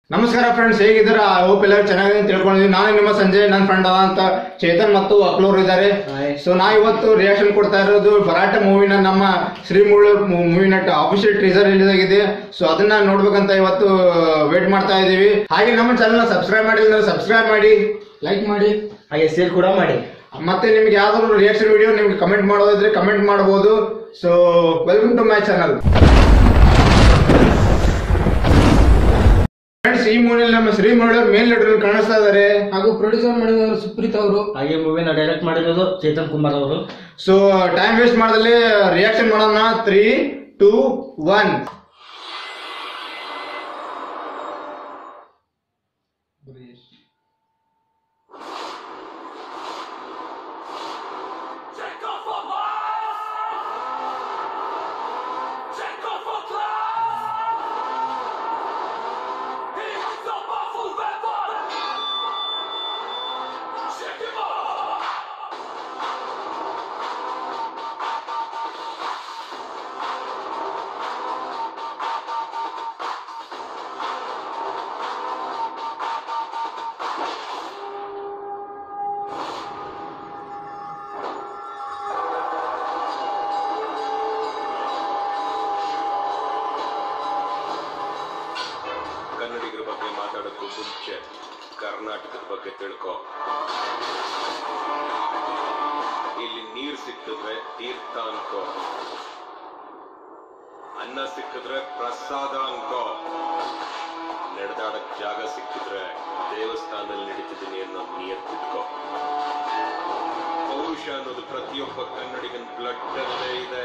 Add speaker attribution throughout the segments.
Speaker 1: ನಮಸ್ಕಾರ ಫ್ರೆಂಡ್ಸ್ ಹೇಗಿದ್ದೀರಾ ಹೋಪ್ ಎಲ್ಲರೂ ಚೆನ್ನಾಗಿ ತಿಳ್ಕೊಂಡಿದ್ದೀವಿ ನಾನು ನಿಮ್ಮ ಸಂಜಯ್ ನನ್ನ ಫ್ರೆಂಡ್ ಅದ ಅಂತ ಚೇತನ್ ಮತ್ತು ಅಕ್ಲೋರ್ ಇದ್ದಾರೆ
Speaker 2: Hi.
Speaker 1: ಸೊ ನಾ ಇವತ್ತು ರಿಯಾಕ್ಷನ್ ಕೊಡ್ತಾ ಇರೋದು ಭರಾಟೆ ಮೂವಿನ ನಮ್ಮ ಶ್ರೀಮೂಳು ಮೂವಿ ನಟ್ ಅಫಿಷಿಯಲ್ ಟ್ರೀಸರ್ ರಿಲೀಸ್ ಆಗಿದೆ ಸೊ ಅದನ್ನ ನೋಡ್ಬೇಕಂತ ಇವತ್ತು ವೇಟ್ ಮಾಡ್ತಾ ಇದೀವಿ ಹಾಗೆ ನಮ್ಮ ಚಾನಲ್ ಸಬ್ಸ್ಕ್ರೈಬ್ ಮಾಡಿಲ್ಲ ಸಬ್ಸ್ಕ್ರೈಬ್ ಮಾಡಿ
Speaker 2: ಲೈಕ್ ಮಾಡಿ ಹಾಗೆ ಶೇರ್ ಕೂಡ ಮಾಡಿ
Speaker 1: ಮತ್ತೆ ನಿಮ್ಗೆ ಯಾವ್ದಾದ್ರು ರಿಯಾಕ್ಷನ್ ವಿಡಿಯೋ ನಿಮ್ಗೆ ಕಮೆಂಟ್ ಮಾಡೋದಿದ್ರೆ ಕಮೆಂಟ್ ಮಾಡಬಹುದು so welcome to my channel friends ಈ ಮೂವಿಯಲ್ಲಿ ನಮ್ಮ ಶ್ರೀಮೂಳು ಮೇನ್ ಲೀಡರ್ ಕಾಣಿಸ್ತಾ ಇದ್ದಾರೆ
Speaker 2: ಹಾಗೂ ಪ್ರೊಡ್ಯೂಸರ್ ಮಾಡಿದವರು ಸುಪ್ರೀತ್ ಅವರು ಹಾಗೆ ಮೂವಿನ ಡೈರೆಕ್ಟ್ ಮಾಡಿರೋದು ಚೇತನ್ ಕುಮಾರ್ ಅವರು
Speaker 1: ಸೊ ಟೈಮ್ ವೇಸ್ಟ್ ಮಾಡದಲ್ಲಿ ರಿಯಾಕ್ಷನ್ ಮಾಡೋಣ three two one
Speaker 3: Take off for life! Take off for class! He is a powerful weapon! Check him out!
Speaker 4: ಕನ್ನಡಿಗರ ಬಗ್ಗೆ ಮಾತಾಡೋಕ್ಕೂ ಮುಂಚೆ ಕರ್ನಾಟಕದ ಬಗ್ಗೆ ತಿಳ್ಕೊ ಇಲ್ಲಿ ನೀರ್ ಸಿಕ್ಕಿದ್ರೆ ತೀರ್ಥ ಅನ್ಕೋ ಅನ್ನ ಸಿಕ್ಕಿದ್ರೆ ಪ್ರಸಾದ ಅನ್ಕೋ ನಡೆದಾಡಕ್ ಜಾಗ ಸಿಕ್ಕಿದ್ರೆ ದೇವಸ್ಥಾನದಲ್ಲಿ ನಡೀತಿದ್ದೀನಿ ಅನ್ನೋ ನಿಯತ್ತಿಟ್ಕೋ ಪೌರುಷ ಅನ್ನೋದು ಪ್ರತಿಯೊಬ್ಬ ಕನ್ನಡಿಗನ ಬ್ಲಡ್ ಅಲ್ಲೇ ಇದೆ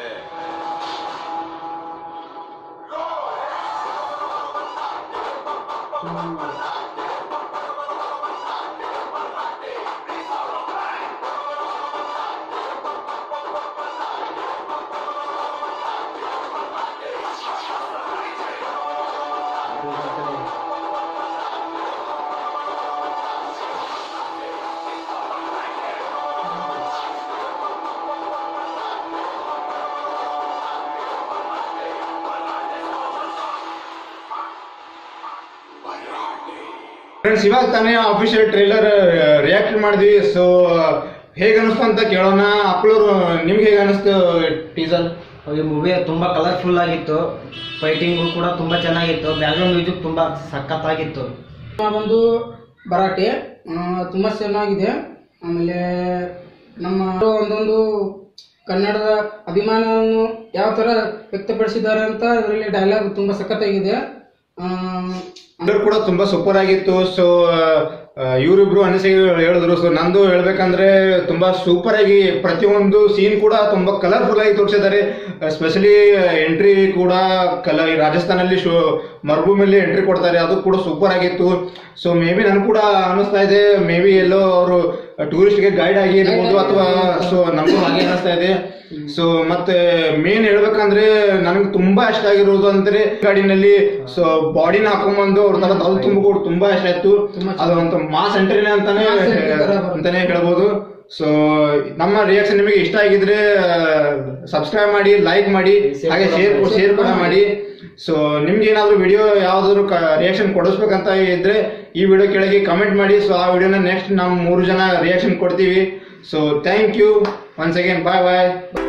Speaker 1: ಫ್ರೆಂಡ್ಸ್ ಇವಾಗ ತಾನೇ ಅಫಿಷಿಯಲ್ ಟ್ರೈಲರ್ ರಿಯಾಕ್ಟ್ ಮಾಡಿದ್ವಿ ಸೊ ಹೇಗೆ ಅನಿಸ್ತು ಅಂತ ಕೇಳೋಣ ಅಪ್ಲೋರ್ ನಿಮ್ಗೆ ಹೇಗೆ ಅನಿಸ್ತು ಟೀಸರ್
Speaker 2: ಹಾಗೆ ಮೂವಿ ತುಂಬಾ ಕಲರ್ಫುಲ್ ಆಗಿತ್ತು ಫೈಟಿಂಗು ಕೂಡ ತುಂಬಾ ಚೆನ್ನಾಗಿತ್ತು ಬ್ಯಾಕ್ಗ್ರೌಂಡ್ ಮ್ಯೂಸಿಕ್ ತುಂಬಾ ಸಖತ್ತಾಗಿತ್ತು
Speaker 5: ಒಂದು ಭರಾಟೆ ಆ, ತುಂಬಾ ಚೆನ್ನಾಗಿದೆ ಆಮೇಲೆ ನಮ್ಮ ಒಂದೊಂದು ಕನ್ನಡದ ಅಭಿಮಾನವನ್ನು ಯಾವ ತರ ವ್ಯಕ್ತಪಡಿಸಿದ್ದಾರೆ ಅಂತ ಇದರಲ್ಲಿ ಡೈಲಾಗ್ ತುಂಬಾ ಸಖತ್ತಾಗಿದೆ ಆ,
Speaker 1: ಟ್ರೈಲರ್ ಕೂಡ ತುಂಬಾ ಸೂಪರ್ ಆಗಿತ್ತು ಸೊ ಇವರಿಬ್ರು ಅನಿಸಿಕೆ ಹೇಳಿದ್ರು ಸೊ ನಂದು ಹೇಳ್ಬೇಕಂದ್ರೆ ತುಂಬಾ ಸೂಪರ್ ಆಗಿ ಪ್ರತಿಯೊಂದು ಸೀನ್ ಕೂಡ ತುಂಬಾ ಕಲರ್ಫುಲ್ ಆಗಿ ತೋರಿಸಿದ್ದಾರೆ ಸ್ಪೆಷಲಿ ಎಂಟ್ರಿ ಕೂಡ ಕಲ ಈ ರಾಜಸ್ಥಾನಲ್ಲಿ ಶೋ ಮರುಭೂಮಿಯಲ್ಲಿ ಎಂಟ್ರಿ ಕೊಡ್ತಾರೆ ಅದು ಕೂಡ ಸೂಪರ್ ಆಗಿತ್ತು ಸೊ ಮೇ ಬಿ ನನ್ಗೆ ಕೂಡ ಅನಿಸ್ತಾ ಇದೆ ಮೇ ಬಿ ಎಲ್ಲೋ ಅವರು ಟೂರಿಸ್ಟ್ಗೆ ಗೈಡ್ ಆಗಿ ಇರ್ಬೋದು ಅಥವಾ ಸೊ ನಮಗೂ ಹಾಗೆ ಅನಿಸ್ತಾ ಇದೆ ಸೊ ಮತ್ತೆ ಮೇನ್ ಹೇಳ್ಬೇಕಂದ್ರೆ ನನಗೆ ತುಂಬಾ ಇಷ್ಟ ಆಗಿರೋದು ಅಂದ್ರೆ ಗಾಡಿನಲ್ಲಿ ಸೊ ಬಾಡಿನ ಹಾಕೊಂಡ್ಬಂದು ಅವ್ರ ತರ ತಲೆ ತುಂಬಿಕೊಂಡು ತುಂಬಾ ಇಷ್ಟ ಆಯ್ತು ಅದು ಒಂದು ಮಾಸ್ ಎಂಟ್ರಿನೇ ಅಂತಾನೆ
Speaker 5: Mass entry ತರ ಬರುತ್ತೆ.
Speaker 1: ಅಂತಾನೆ ಹೇಳ್ಬೋದು ಸೊ ನಮ್ಮ ರಿಯಾಕ್ಷನ್ ನಿಮಗೆ ಇಷ್ಟ ಆಗಿದ್ರೆ ಸಬ್ಸ್ಕ್ರೈಬ್ ಮಾಡಿ ಲೈಕ್ ಮಾಡಿ
Speaker 2: Share
Speaker 1: ಹಾಗೆ
Speaker 2: ಕೂಡ
Speaker 1: ಶೇರ್
Speaker 2: ಮಾಡಿ.
Speaker 1: ಶೇರ್ ಕೂಡ ಮಾಡಿ ಸೊ ನಿಮ್ಗೆ ಏನಾದ್ರು ವಿಡಿಯೋ ಯಾವ್ದಾದ್ರು ರಿಯಾಕ್ಷನ್ ಕೊಡಿಸ್ಬೇಕಂತ ಇದ್ರೆ ಈ ವಿಡಿಯೋ ಕೆಳಗೆ ಕಮೆಂಟ್ ಮಾಡಿ ಸೊ ಆ ವಿಡಿಯೋನ ನೆಕ್ಸ್ಟ್ ನಾವು ಮೂರು ಜನ ರಿಯಾಕ್ಷನ್ ಕೊಡ್ತೀವಿ so thank you once again bye bye